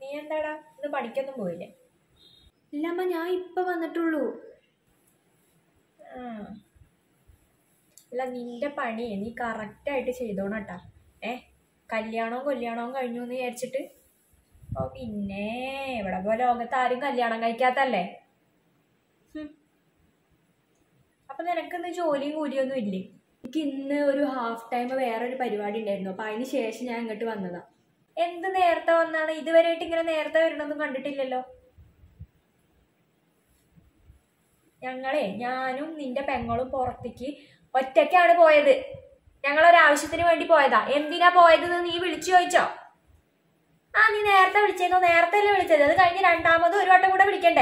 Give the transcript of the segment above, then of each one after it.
എന്താടാ ഇന്ന് പണിക്കൊന്നും പോയില്ലേ ഇല്ല അമ്മ ഞാൻ ഇപ്പൊ വന്നിട്ടുള്ളൂ ആ. അല്ല നിന്റെ പണിയെ നീ കറക്റ്റായിട്ട് ചെയ്തോണട്ടാ ഏ കല്യാണവും കല്യാണവും കഴിഞ്ഞു എന്ന് വിചാരിച്ചിട്ട് ഓ പിന്നെ ഇവിടെ പോലെ ലോകത്ത് ആരും കല്യാണം കഴിക്കാത്തല്ലേ ഹും. അപ്പൊ നിനക്കിന്ന് ജോലിയും കൂലിയൊന്നും ഇല്ലേ എനിക്ക് ഇന്ന് ഒരു ഹാഫ് ടൈം വേറൊരു പരിപാടി ഉണ്ടായിരുന്നു അപ്പൊ അതിന് ശേഷം ഞാൻ ഇങ്ങോട്ട് വന്നതാ എന്ത് നേരത്തെ വന്നാണ് ഇതുവരെയായിട്ട് ഇങ്ങനെ നേരത്തെ വരണമെന്നും കണ്ടിട്ടില്ലല്ലോ ഞങ്ങളെ ഞാനും നിന്റെ പെങ്ങളും പുറത്തേക്ക് ഒറ്റയ്ക്കാണ് പോയത് ഞങ്ങളൊരാവശ്യത്തിന് വേണ്ടി പോയതാ എന്തിനാ പോയതെന്ന് നീ വിളിച്ചു ചോദിച്ചോ ആ നീ നേരത്തെ വിളിച്ചേക്കോ നേരത്തെ അല്ലേ വിളിച്ചത് അത് കഴിഞ്ഞ് രണ്ടാമത് ഒരു വട്ടം കൂടെ വിളിക്കണ്ടേ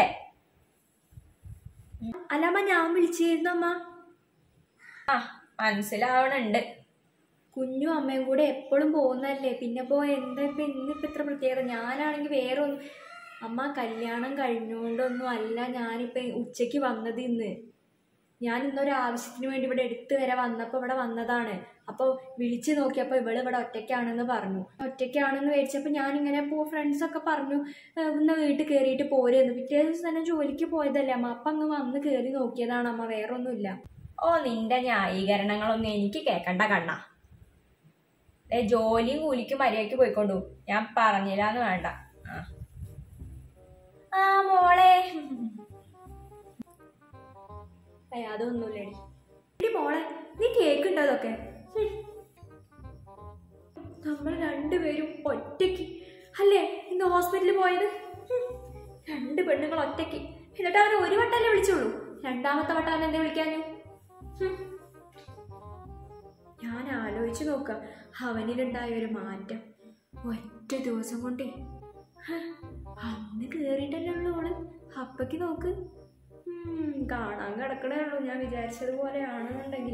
അല്ല അമ്മ ഞാൻ വിളിച്ചിരുന്നു അമ്മ ആ മനസ്സിലാവണുണ്ട് കുഞ്ഞും അമ്മയും കൂടെ എപ്പോഴും പോകുന്നതല്ലേ പിന്നെ പോ എന്താ ഇപ്പൊ ഇന്നിപ്പോ ഇത്ര പ്രത്യേകത ഞാനാണെങ്കിൽ വേറെ ഒന്നും അമ്മ കല്യാണം കഴിഞ്ഞുകൊണ്ടൊന്നും അല്ല ഞാനിപ്പോ ഉച്ചയ്ക്ക് വന്നത് ഇന്ന് ഞാൻ ഇന്നൊരു ആവശ്യത്തിന് വേണ്ടി ഇവിടെ എടുത്തു വരെ വന്നപ്പോൾ ഇവിടെ വന്നതാണ് അപ്പോൾ വിളിച്ചു നോക്കിയപ്പോൾ ഇവള് ഇവിടെ ഒറ്റയ്ക്കാണെന്ന് പറഞ്ഞു ഒറ്റയ്ക്കാണെന്ന് മേടിച്ചപ്പോൾ ഞാനിങ്ങനെ പോ ഫ്രണ്ട്സൊക്കെ പറഞ്ഞു "ഏഹ് ഇന്ന് വീട്ടിൽ കയറിയിട്ട് പോരെന്ന് പിറ്റേ ദിവസം തന്നെ ജോലിക്ക് പോയതല്ലേ അമ്മ അപ്പം അങ്ങ് വന്ന് കയറി നോക്കിയതാണ് അമ്മ വേറെ ഒന്നുമില്ല ഓ നിന്റെ ന്യായീകരണങ്ങളൊന്നും എനിക്ക് കേക്കണ്ട കണ്ണ ഏ ജോലിയും കൂലിക്കും മര്യാദയ്ക്ക് പോയിക്കൊണ്ടു ഞാൻ പറഞ്ഞില്ലാന്ന് വേണ്ട ആ. ആ മോളെ ഏ അതൊന്നുമില്ലടി എടി മോളെ നീ കേൾക്കുണ്ടോ അതൊക്കെ ഹും. നമ്മൾ രണ്ടുപേരും ഒറ്റയ്ക്ക് അല്ലേ ഇന്ന് ഹോസ്പിറ്റലിൽ പോയത് ഹും. രണ്ട് പെണ്ണുങ്ങൾ ഒറ്റയ്ക്ക് എന്നിട്ട് അവനെ ഒരു വട്ടമല്ലേ വിളിച്ചുള്ളൂ രണ്ടാമത്തെ വട്ടം അവൻ എന്തേ വിളിക്കാഞ്ഞു ഹും. ഞാൻ ആലോചിച്ച് നോക്കാം അവനിലുണ്ടായ ഒരു മാറ്റം ഒറ്റ ദിവസം കൊണ്ടേ ഹ, അന്ന് കേറിയിട്ടല്ലേ ഉള്ളൂ ഓള് അപ്പക്ക് നോക്ക് ഉം, കാണാൻ കിടക്കണേ ഉള്ളൂ ഞാൻ വിചാരിച്ചതുപോലെ ആണെന്നുണ്ടെങ്കിൽ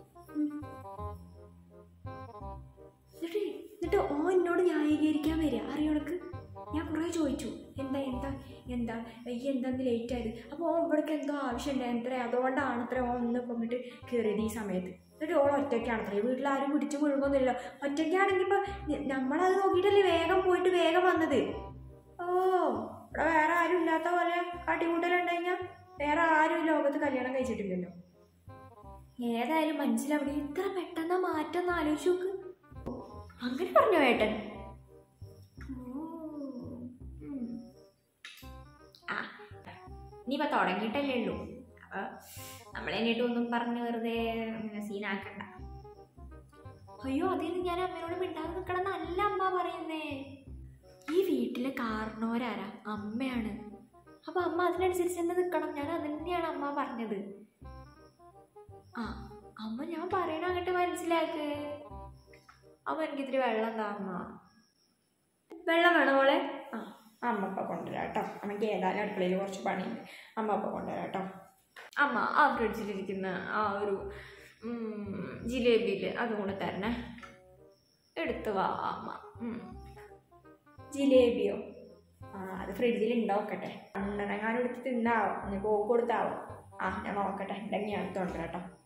എന്നിട്ട് എന്നിട്ട് ഓ എന്നോട് ന്യായീകരിക്കാൻ വരിക അറിയണക്ക് ഞാൻ കുറേ ചോദിച്ചു എന്താ എന്താ എന്താ ഈ എന്താന്ന് ലേറ്റ് ആയത് അപ്പോൾ ഓ ഇവിടേക്ക് എന്തോ ആവശ്യമുണ്ട് എത്ര അതുകൊണ്ടാണ് അത്ര ഓ ഒന്ന് വന്നിട്ട് കയറിയത് ഈ സമയത്ത് എന്നിട്ട് ഓൾ ഒറ്റയ്ക്കാണത്രേ വീട്ടിലാരും പിടിച്ചു മുഴുകൊന്നുമില്ല ഒറ്റയ്ക്കാണെങ്കിൽ ഇപ്പം നമ്മളത് നോക്കിയിട്ടല്ലേ വേഗം പോയിട്ട് വേഗം വന്നത് ഓ ഇവിടെ വേറെ ആരും ഇല്ലാത്ത പോലെ കാട്ടിക്കൂട്ടലുണ്ടെങ്കിൽ വേറെ ആരും ഈ ലോകത്ത് കല്യാണം കഴിച്ചിട്ടില്ലല്ലോ ഏതായാലും മനസ്സിലാവിടെ ഇത്ര പെട്ടെന്ന് മാറ്റം ഒന്ന് ആലോചിച്ച് നോക്ക് അങ്ങനെ പറഞ്ഞോ ഏട്ടൻ ഓ, ഉം. ആ ഇനിയിപ്പോ തുടങ്ങിയിട്ടല്ലേ ഉള്ളൂ അപ്പൊ നമ്മളെന്നിട്ട് ഒന്നും പറഞ്ഞ് വെറുതെ ഇങ്ങനെ സീനാക്കണ്ട അയ്യോ അതിന് ഞാൻ അമ്മയോട് മിണ്ടാതെ നിൽക്കണം എന്നല്ല അമ്മ പറയുന്നേ ഈ വീട്ടിലെ കാരണവരാരാ അമ്മയാണ് അപ്പൊ അമ്മ അതിനനുസരിച്ച് തന്നെ നിൽക്കണം ഞാൻ അത് തന്നെയാണ് അമ്മ പറഞ്ഞത് ആ അമ്മ ഞാൻ പറയണ അങ്ങോട്ട് മനസ്സിലാക്ക് അമ്മ എനിക്ക് ഇത്തിരി വെള്ളം താ അമ്മ വെള്ളം വേണോ മോളെ ആ അമ്മ അപ്പ കൊണ്ടുവരാം കേട്ടോ അമ്മയ്ക്ക് ഏതായാലും അടുക്കളയിൽ കുറച്ച് പണിയുണ്ട് അമ്മ അപ്പ കൊണ്ടുവരാം കേട്ടോ അമ്മ ആ ഫ്രിഡ്ജിലിരിക്കുന്ന ആ ഒരു ജിലേബിയിൽ അതും കൂടെ തരണേ എടുത്തു വാ അമ്മ ഉം. ജിലേബിയോ ആ അത് ഫ്രിഡ്ജിൽ ഉണ്ടാവട്ടെ കണ്ണനങ്ങാനും എടുത്ത് തിന്നാവോ ഒന്ന് പോ കൊടുത്താവോ ആ ഞാൻ നോക്കട്ടെ ഉണ്ടെങ്കിൽ ഞാൻ എടുത്ത് കൊണ്ടുവരാം കേട്ടോ